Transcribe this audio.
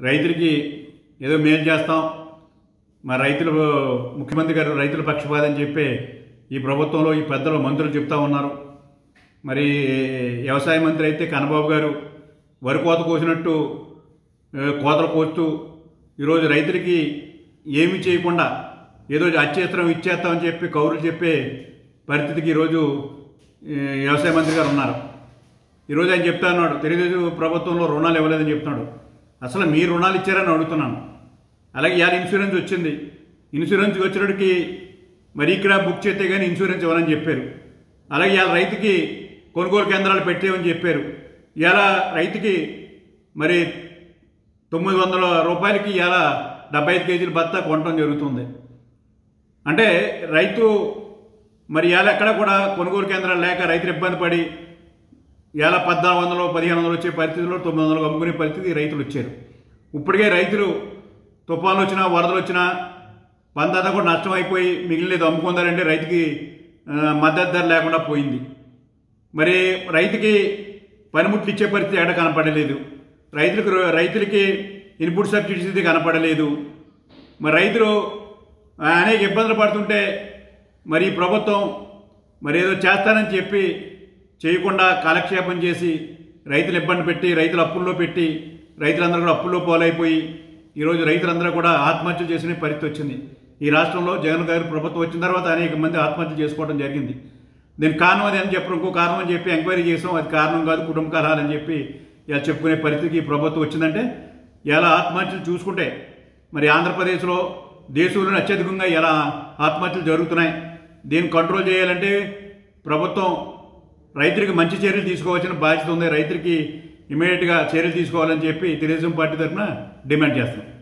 రైతులకి ఏదో మేలు చేస్తాం మా రైతులు ముఖ్యమంత్రి గారు రైతుల పక్షపాతం చెప్పి ఈ ప్రభుత్వంలో ఈ పెద్దలు మంత్రులు చెప్తా ఉన్నారు మరి వ్యవసాయ మంత్రి అయితే కన్నబాబు గారు వరి కోత కోసినట్టు ఏ, కోతలు కోస్తూ ఈరోజు రైతులకి ఏమీ చేయకుండా ఏదో అచ్చేత్రం ఇచ్చేస్తామని చెప్పి కౌరులు చెప్పే పరిస్థితికి ఈరోజు ఏ, వ్యవసాయ మంత్రి గారు ఉన్నారు ఈరోజు ఆయన చెప్తా ఉన్నాడు తెలుగుదేశం ప్రభుత్వంలో రుణాలు ఇవ్వలేదని చెప్తున్నాడు అసలు మీ రుణాలు ఇచ్చారని అడుగుతున్నాను అలాగే ఇవాళ ఇన్సూరెన్స్ వచ్చింది ఇన్సూరెన్స్ వచ్చినడికి మరి ఇక్కడ బుక్ చేస్తే కానీ ఇన్సూరెన్స్ ఇవ్వాలని చెప్పారు అలాగే ఇవాళ రైతుకి కొనుగోలు కేంద్రాలు పెట్టేవని చెప్పారు ఇవాళ రైతుకి మరి తొమ్మిది వందల రూపాయలకి ఇవాళ డెబ్బై ఐదు కేజీల బత్తా కొనడం జరుగుతుంది అంటే రైతు మరి ఇవాళ ఎక్కడ కూడా కొనుగోలు కేంద్రాలు లేక రైతులు ఇబ్బంది పడి ఇవాళ పద్నాలుగు వందలు పదిహేను వందలు వచ్చే పరిస్థితిలో తొమ్మిది వందలు అమ్ముకునే పరిస్థితి రైతులు వచ్చారు ఇప్పటికే రైతులు తుఫాన్లు వచ్చినా వరదలు వచ్చినా పందంతా కూడా నష్టం అయిపోయి మిగిలినది అమ్ముకుందారంటే రైతుకి ఆ, మద్దతు ధర లేకుండా పోయింది మరి రైతుకి పనిముట్లు ఇచ్చే పరిస్థితి ఎక్కడ కనపడలేదు రైతులకు రైతులకి ఇన్పుట్ సబ్సిడీస్ ఇది కనపడలేదు మరి రైతులు ఆ, అనేక ఇబ్బందులు పడుతుంటే మరి ఈ ప్రభుత్వం మరి ఏదో చేస్తానని చెప్పి చేయకుండా కాలక్షేపం చేసి రైతులు ఇబ్బంది పెట్టి రైతులు అప్పుల్లో పెట్టి రైతులందరూ కూడా అప్పుల్లో పోలైపోయి ఈరోజు రైతులందరూ కూడా ఆత్మహత్యలు చేసిన పరిస్థితి వచ్చింది ఈ రాష్ట్రంలో జగన్ గారి ప్రభుత్వం వచ్చిన తర్వాత అనేక మంది ఆత్మహత్యలు చేసుకోవడం జరిగింది దీనికి కారణం అది అని చెప్పి ఇంకో కారణం అని చెప్పి ఎంక్వైరీ చేసాం అది కారణం కాదు కుటుంబ కలహాలని చెప్పి ఇలా చెప్పుకునే పరిస్థితికి ఈ ప్రభుత్వం వచ్చిందంటే ఇలా ఆత్మహత్యలు చూసుకుంటే మరి ఆంధ్రప్రదేశ్లో దేశంలోనే అత్యధికంగా ఇలా ఆత్మహత్యలు జరుగుతున్నాయి దీన్ని కంట్రోల్ చేయాలంటే ప్రభుత్వం రైతులకి మంచి చర్యలు తీసుకోవాల్సిన బాధ్యత ఉంది రైతులకి ఇమీడియట్గా చర్యలు తీసుకోవాలని చెప్పి తెలుగుదేశం పార్టీ తరఫున డిమాండ్ చేస్తున్నాం